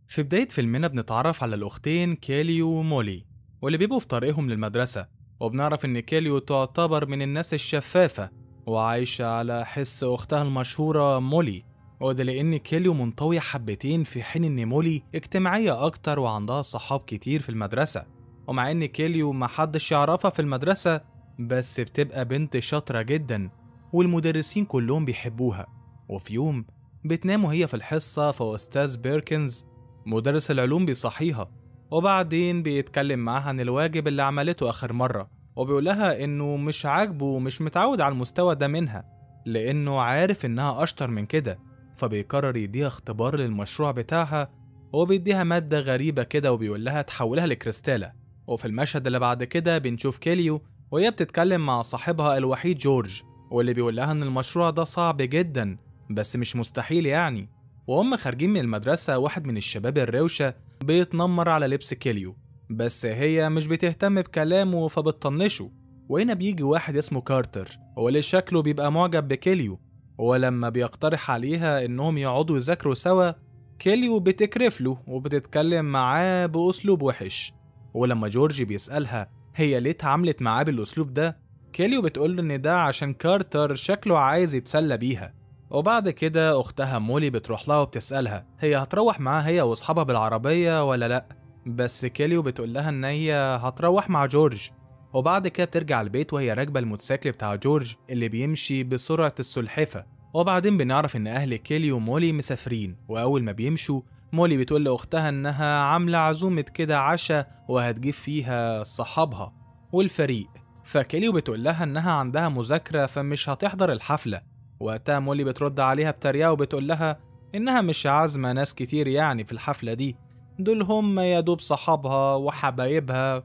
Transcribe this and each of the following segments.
في بداية فيلمنا بنتعرف على الأختين كيليو ومولي واللي بيبقوا في طريقهم للمدرسة وبنعرف إن كيليو تعتبر من الناس الشفافة وعايشة على حس أختها المشهورة مولي وده لأن كيليو منطوية حبتين في حين إن مولي اجتماعية أكتر وعندها صحاب كتير في المدرسة ومع إن كيليو محدش يعرفها في المدرسة بس بتبقى بنت شاطرة جدا والمدرسين كلهم بيحبوها وفي يوم بتنام وهي في الحصة فأستاذ بيركنز مدرس العلوم بيصحيها وبعدين بيتكلم معاها عن الواجب اللي عملته آخر مرة وبيقولها إنه مش عاجبه ومش متعود على المستوى ده منها لأنه عارف إنها أشطر من كده فبيقرر يديها اختبار للمشروع بتاعها وبيديها مادة غريبة كده وبيقول لها تحولها لكريستالة وفي المشهد اللي بعد كده بنشوف كيليو وهي بتتكلم مع صاحبها الوحيد جورج واللي بيقول لها إن المشروع ده صعب جدا بس مش مستحيل يعني وهم خارجين من المدرسة واحد من الشباب الروشة بيتنمر على لبس كيليو بس هي مش بتهتم بكلامه فبتطنشه وهنا بيجي واحد اسمه كارتر واللي شكله بيبقى معجب بكيليو ولما بيقترح عليها انهم يقعدوا يذاكروا سوا كيليو بتكرف له وبتتكلم معاه بأسلوب وحش ولما جورجي بيسألها هي ليه اتعاملت معاه بالأسلوب ده كيليو بتقول إن ده عشان كارتر شكله عايز يتسلى بيها وبعد كده أختها مولي بتروح لها وبتسألها هي هتروح معاها هي وأصحابها بالعربية ولا لأ بس كيليو بتقول لها إن هي هتروح مع جورج وبعد كده بترجع البيت وهي راكبة الموتوسيكل بتاع جورج اللي بيمشي بسرعة السلحفة وبعدين بنعرف إن أهل كيلي ومولي مسافرين وأول ما بيمشوا مولي بتقول لأختها إنها عاملة عزومة كده عشاء وهتجيب فيها صحابها والفريق فكيليو بتقول لها إنها عندها مذاكرة فمش هتحضر الحفلة وقتها مولي بترد عليها بتريقة وبتقول لها إنها مش عازمة ناس كتير يعني في الحفلة دي دول هم يا دوب صحابها وحبايبها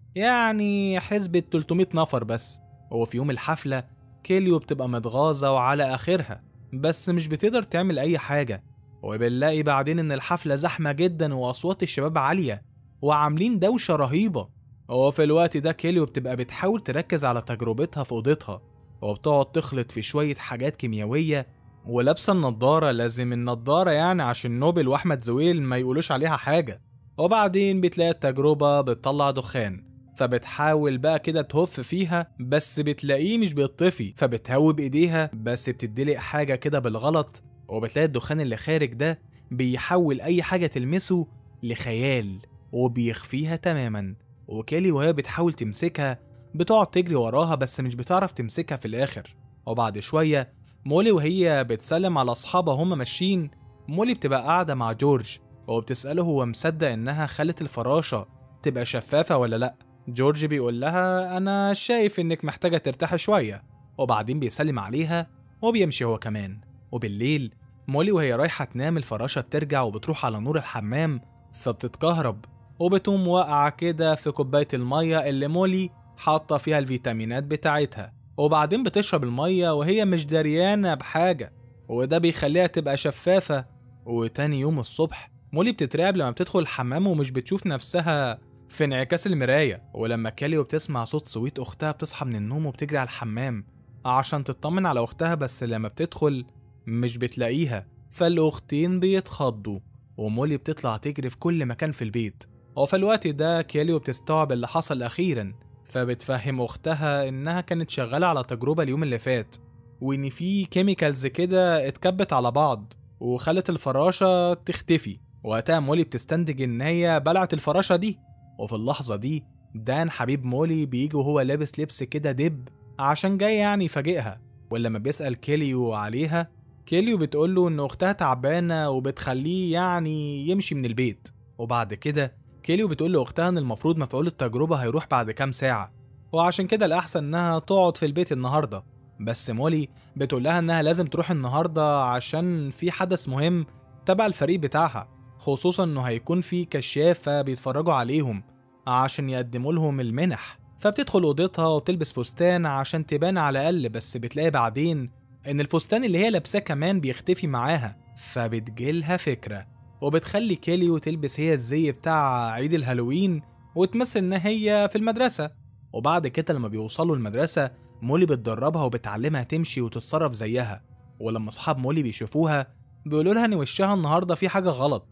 يعني حسبة 300 نفر بس وفي يوم الحفلة كيليو بتبقى متغاظة وعلى آخرها بس مش بتقدر تعمل أي حاجة وبنلاقي بعدين إن الحفلة زحمة جدا وأصوات الشباب عالية وعاملين دوشة رهيبة وفي الوقت ده كيليو بتبقى بتحاول تركز على تجربتها في أوضتها وبتقعد تخلط في شوية حاجات كيميائية ولابسة النضارة لازم النضارة يعني عشان نوبل وأحمد زويل ما يقولوش عليها حاجة وبعدين بتلاقي التجربة بتطلع دخان فبتحاول بقى كده تهف فيها بس بتلاقيه مش بيطفي فبتهوي بايديها بس بتدلق حاجة كده بالغلط وبتلاقي الدخان اللي خارج ده بيحول أي حاجة تلمسه لخيال وبيخفيها تماما وكالي وهي بتحاول تمسكها بتقعد تجري وراها بس مش بتعرف تمسكها في الآخر وبعد شوية مولي وهي بتسلم على أصحابها هما ماشيين مولي بتبقى قاعدة مع جورج وبتسأله هو مصدق إنها خلت الفراشة تبقى شفافة ولا لأ جورج بيقول لها أنا شايف إنك محتاجة ترتاحي شوية وبعدين بيسلم عليها وبيمشي هو كمان وبالليل مولي وهي رايحة تنام الفراشة بترجع وبتروح على نور الحمام فبتتكهرب وبتقوم واقعة كده في كوباية المية اللي مولي حاطة فيها الفيتامينات بتاعتها وبعدين بتشرب المية وهي مش دريانة بحاجة وده بيخليها تبقى شفافة وتاني يوم الصبح مولي بتترعب لما بتدخل الحمام ومش بتشوف نفسها في انعكاس المراية ولما كاليو بتسمع صوت سويت أختها بتصحى من النوم وبتجري على الحمام عشان تطمن على أختها بس لما بتدخل مش بتلاقيها فالأختين بيتخضوا ومولي بتطلع تجري في كل مكان في البيت وفي الوقت ده كاليو بتستوعب اللي حصل أخيرا فبتفهم أختها إنها كانت شغالة على تجربة اليوم اللي فات وإن في كيميكالز كده اتكبت على بعض وخلت الفراشة تختفي وقتها مولي بتستنتج إن هي بلعت الفراشة دي وفي اللحظة دي دان حبيب مولي بيجي وهو لابس لبس كده دب عشان جاي يعني يفاجئها ولما بيسأل كيليو عليها كيليو بتقوله إن أختها تعبانة وبتخليه يعني يمشي من البيت وبعد كده كيليو بتقول لأختها إن المفروض مفعول التجربة هيروح بعد كام ساعة وعشان كده الأحسن إنها تقعد في البيت النهاردة بس مولي بتقول لها إنها لازم تروح النهاردة عشان في حدث مهم تبع الفريق بتاعها خصوصا إنه هيكون في كشافة بيتفرجوا عليهم عشان يقدموا لهم المنح فبتدخل أوضتها وبتلبس فستان عشان تبان على الأقل بس بتلاقي بعدين إن الفستان اللي هي لابساه كمان بيختفي معاها فبتجيلها فكرة وبتخلي كيليو تلبس هي الزي بتاع عيد الهالوين وتمثل إن هي في المدرسة وبعد كده لما بيوصلوا المدرسة مولي بتدربها وبتعلمها تمشي وتتصرف زيها ولما أصحاب مولي بيشوفوها بيقولوا لها إن وشها النهاردة في حاجة غلط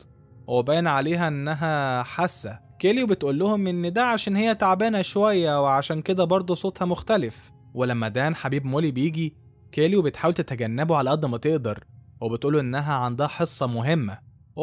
وباين عليها إنها حاسة كيليو بتقول لهم إن ده عشان هي تعبانة شوية وعشان كده برضه صوتها مختلف ولما دان حبيب مولي بيجي كيليو بتحاول تتجنبه على قد ما تقدر وبتقوله إنها عندها حصة مهمة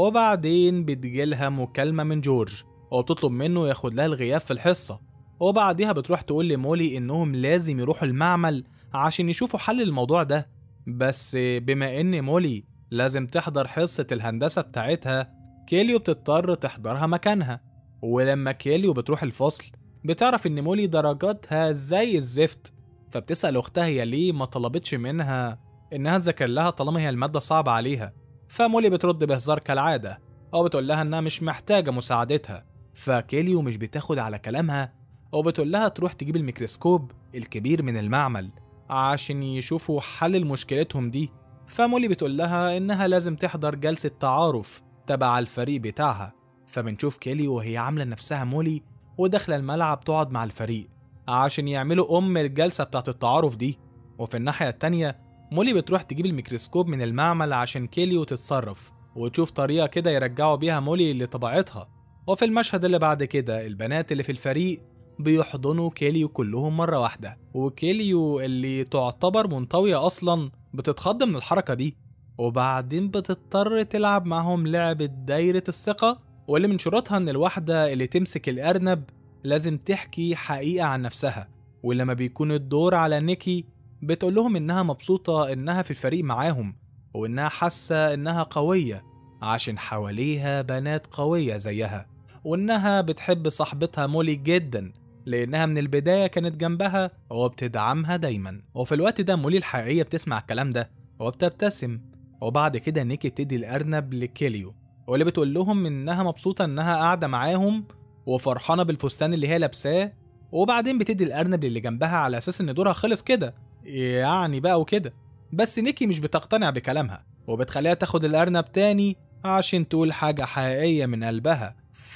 وبعدين بتجيلها مكالمة من جورج وبتطلب منه ياخد لها الغياب في الحصة وبعديها بتروح تقول لمولي إنهم لازم يروحوا المعمل عشان يشوفوا حل للموضوع ده بس بما إن مولي لازم تحضر حصة الهندسة بتاعتها كيليو بتضطر تحضرها مكانها ولما كيليو بتروح الفصل بتعرف إن مولي درجاتها زي الزفت فبتسأل أختها هي ليه ما طلبتش منها إنها تذاكر لها طالما هي المادة صعبة عليها فمولي بترد بهزار كالعادة أو بتقول لها إنها مش محتاجة مساعدتها فكيليو مش بتاخد على كلامها وبتقول لها تروح تجيب الميكروسكوب الكبير من المعمل عشان يشوفوا حل لمشكلتهم دي فمولي بتقول لها إنها لازم تحضر جلسة تعارف تبع الفريق بتاعها فبنشوف كيلي وهي عاملة نفسها مولي وداخلة الملعب تقعد مع الفريق عشان يعملوا أم الجلسة بتاعت التعارف دي وفي الناحية التانية مولي بتروح تجيب الميكروسكوب من المعمل عشان كيليو تتصرف وتشوف طريقة كده يرجعوا بيها مولي لطبيعتها وفي المشهد اللي بعد كده البنات اللي في الفريق بيحضنوا كيليو كلهم مرة واحدة وكيليو اللي تعتبر منطوية أصلا بتتخض من الحركة دي وبعدين بتضطر تلعب معهم لعبة دايرة الثقة واللي من شروطها إن الواحدة اللي تمسك الأرنب لازم تحكي حقيقة عن نفسها ولما بيكون الدور على نيكي بتقول لهم إنها مبسوطة إنها في الفريق معاهم وإنها حاسة إنها قوية عشان حواليها بنات قوية زيها وإنها بتحب صاحبتها مولي جدا لأنها من البداية كانت جنبها وبتدعمها دايما وفي الوقت ده مولي الحقيقية بتسمع الكلام ده وبتبتسم وبعد كده نيكي تدي الأرنب لكيليو واللي بتقول لهم إنها مبسوطة إنها قاعدة معاهم وفرحانة بالفستان اللي هي لابساه وبعدين بتدي الأرنب للي جنبها على أساس إن دورها خلص كده يعني بقى وكده بس نيكي مش بتقتنع بكلامها وبتخليها تاخد الأرنب تاني عشان تقول حاجة حقيقية من قلبها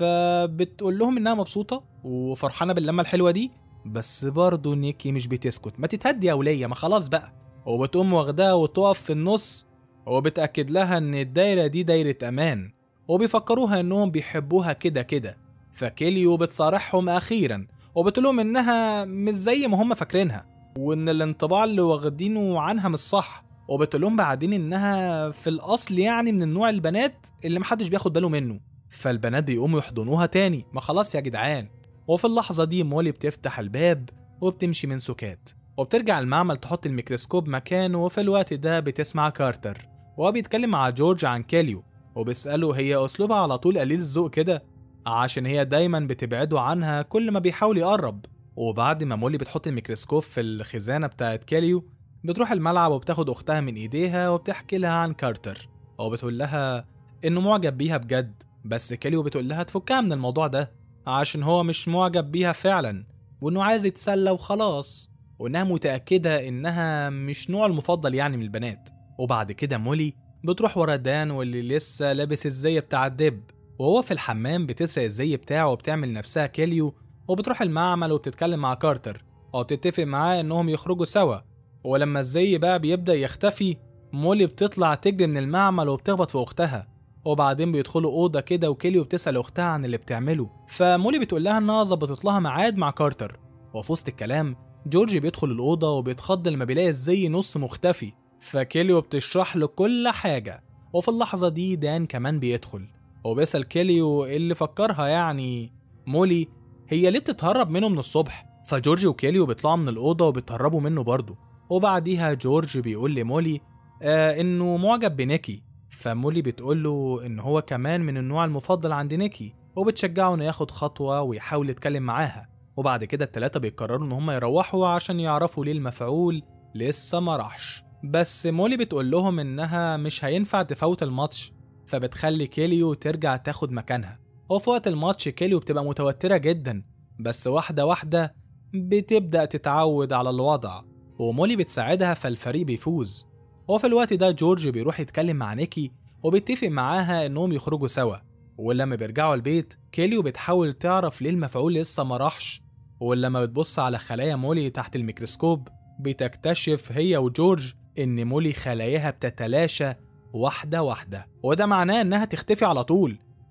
فبتقول لهم إنها مبسوطة وفرحانة باللمة الحلوة دي بس برضه نيكي مش بتسكت ما تتهدي يا ولية ما خلاص بقى وبتقوم واخداها وتقف في النص وبتأكد لها إن الدايرة دي دايرة أمان وبيفكروها إنهم بيحبوها كده كده فكيليو بتصارحهم أخيرا وبتقولهم إنها مش زي ما هم فاكرينها وإن الانطباع اللي واخدينه عنها مش صح وبتقولهم بعدين إنها في الأصل يعني من النوع البنات اللي محدش بياخد باله منه فالبنات بيقوموا يحضنوها تاني ما خلاص يا جدعان وفي اللحظة دي مولي بتفتح الباب وبتمشي من سكات وبترجع المعمل تحط الميكروسكوب مكانه وفي الوقت ده بتسمع كارتر وهو بيتكلم مع جورج عن كاليو وبيسأله هي أسلوبها على طول قليل الذوق كده عشان هي دايما بتبعده عنها كل ما بيحاول يقرب وبعد ما مولي بتحط الميكروسكوب في الخزانة بتاعت كاليو بتروح الملعب وبتاخد أختها من إيديها وبتحكي لها عن كارتر وبتقول لها إنه معجب بيها بجد بس كاليو بتقول لها تفكها من الموضوع ده عشان هو مش معجب بيها فعلا وإنه عايز يتسلى وخلاص وإنها متأكدة إنها مش نوع المفضل يعني من البنات وبعد كده مولي بتروح ورا دان واللي لسه لابس الزي بتاع الدب وهو في الحمام بتسرق الزي بتاعه وبتعمل نفسها كيليو وبتروح المعمل وبتتكلم مع كارتر وبتتفق معاه انهم يخرجوا سوا ولما الزي بقى بيبدأ يختفي مولي بتطلع تجري من المعمل وبتخبط في اختها وبعدين بيدخلوا اوضه كده وكيليو بتسال اختها عن اللي بتعمله فمولي بتقول لها انها ظبطت لها ميعاد مع كارتر وفي وسط الكلام جورج بيدخل الاوضه وبيتخض لما بيلاقي الزي نص مختفي فكيليو بتشرح له كل حاجه وفي اللحظه دي دان كمان بيدخل وبيسال كيليو اللي فكرها يعني مولي هي ليه بتتهرب منه من الصبح فجورج وكيليو بيطلعوا من الاوضه وبيتهربوا منه برضه وبعديها جورج بيقول لمولي آه انه معجب بنيكي فمولي بتقول له ان هو كمان من النوع المفضل عند نيكي وبتشجعه انه ياخد خطوه ويحاول يتكلم معاها وبعد كده التلاتة بيقرروا ان هم يروحوا عشان يعرفوا ليه المفعول لسه ما راحش بس مولي بتقول لهم انها مش هينفع تفوت الماتش فبتخلي كيليو ترجع تاخد مكانها وفي وقت الماتش كيليو بتبقى متوترة جدا بس واحدة واحدة بتبدأ تتعود على الوضع ومولي بتساعدها فالفريق بيفوز وفي الوقت ده جورج بيروح يتكلم مع نيكي وبيتفق معاها انهم يخرجوا سوا ولما بيرجعوا البيت كيليو بتحاول تعرف ليه المفعول لسه ما راحش ولما بتبص على خلايا مولي تحت الميكروسكوب بتكتشف هي وجورج ان مولي خلاياها بتتلاشى واحدة واحدة وده معناه انها تختفي على طول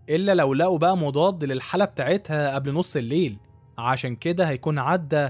إلا لو لقوا بقى مضاد للحالة بتاعتها قبل نص الليل عشان كده هيكون عدى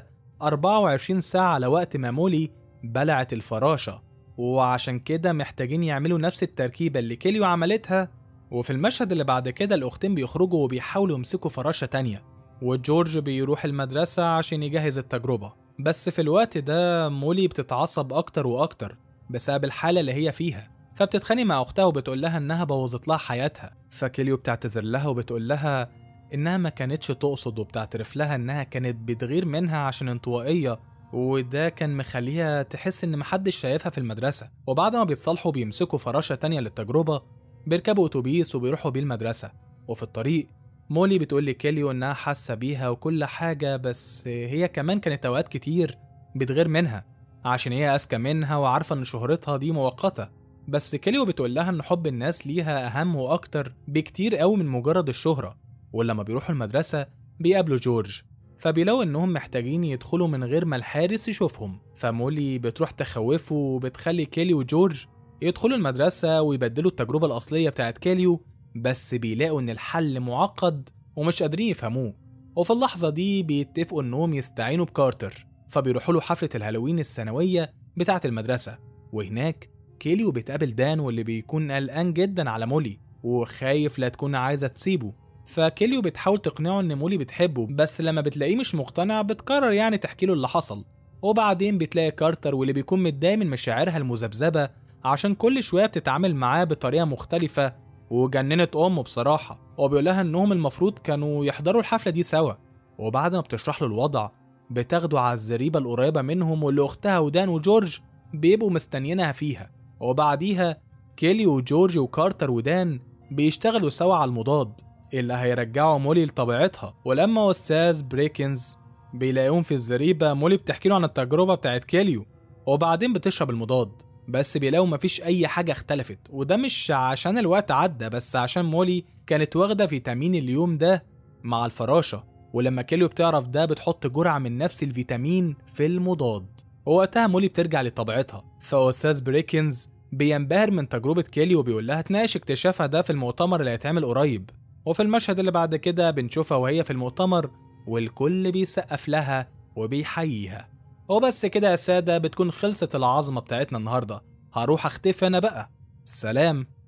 24 ساعة على وقت ما مولي بلعت الفراشة وعشان كده محتاجين يعملوا نفس التركيبة اللي كيليو عملتها وفي المشهد اللي بعد كده الأختين بيخرجوا وبيحاولوا يمسكوا فراشة تانية وجورج بيروح المدرسة عشان يجهز التجربة بس في الوقت ده مولي بتتعصب أكتر وأكتر بسبب الحالة اللي هي فيها فبتتخانق مع أختها وبتقول لها إنها بوظت لها حياتها فكيليو بتعتذر لها وبتقول لها إنها ما كانتش تقصد وبتعترف لها إنها كانت بتغير منها عشان انطوائية وده كان مخليها تحس إن محدش شايفها في المدرسة وبعد ما بيتصالحوا بيمسكوا فراشة تانية للتجربة بيركبوا أتوبيس وبيروحوا بيه المدرسة وفي الطريق مولي بتقول لكيليو إنها حاسة بيها وكل حاجة بس هي كمان كانت أوقات كتير بتغير منها عشان هي أذكى منها وعارفة إن شهرتها دي مؤقتة بس كيليو بتقول لها إن حب الناس ليها أهم وأكتر بكتير قوي من مجرد الشهرة ولما بيروحوا المدرسة بيقابلوا جورج فبيلاقوا إنهم محتاجين يدخلوا من غير ما الحارس يشوفهم فمولي بتروح تخوفه وبتخلي كيلي وجورج يدخلوا المدرسة ويبدلوا التجربة الأصلية بتاعت كيليو بس بيلاقوا إن الحل معقد ومش قادرين يفهموه وفي اللحظة دي بيتفقوا إنهم يستعينوا بكارتر فبيروحوا له حفلة الهالوين السنوية بتاعة المدرسة وهناك كيليو بتقابل دان واللي بيكون قلقان جدا على مولي وخايف لا تكون عايزة تسيبه فكيليو بتحاول تقنعه ان مولي بتحبه بس لما بتلاقيه مش مقتنع بتقرر يعني تحكي له اللي حصل وبعدين بتلاقي كارتر واللي بيكون متضايق من مشاعرها المذبذبة عشان كل شوية بتتعامل معاه بطريقة مختلفة وجننت أمه بصراحة وبيقول لها إنهم المفروض كانوا يحضروا الحفلة دي سوا وبعد ما بتشرح له الوضع بتاخده على الزريبة القريبة منهم واللي أختها ودان وجورج بيبقوا مستنيينها فيها وبعديها كيلي وجورج وكارتر ودان بيشتغلوا سوا على المضاد اللي هيرجعوا مولي لطبيعتها ولما أستاذ بريكنز بيلاقيهم في الزريبة مولي بتحكي له عن التجربة بتاعت كيليو وبعدين بتشرب المضاد بس بيلاقوا مفيش أي حاجة اختلفت وده مش عشان الوقت عدى بس عشان مولي كانت واخدة فيتامين اليوم ده مع الفراشة ولما كيليو بتعرف ده بتحط جرعة من نفس الفيتامين في المضاد ووقتها مولي بترجع لطبيعتها فأستاذ بريكنز بينبهر من تجربة كيلي وبيقول لها تناقش اكتشافها ده في المؤتمر اللي هيتعمل قريب وفي المشهد اللي بعد كده بنشوفها وهي في المؤتمر والكل بيسقف لها وبيحييها وبس كده يا سادة بتكون خلصت العظمة بتاعتنا النهاردة هروح اختفي انا بقى سلام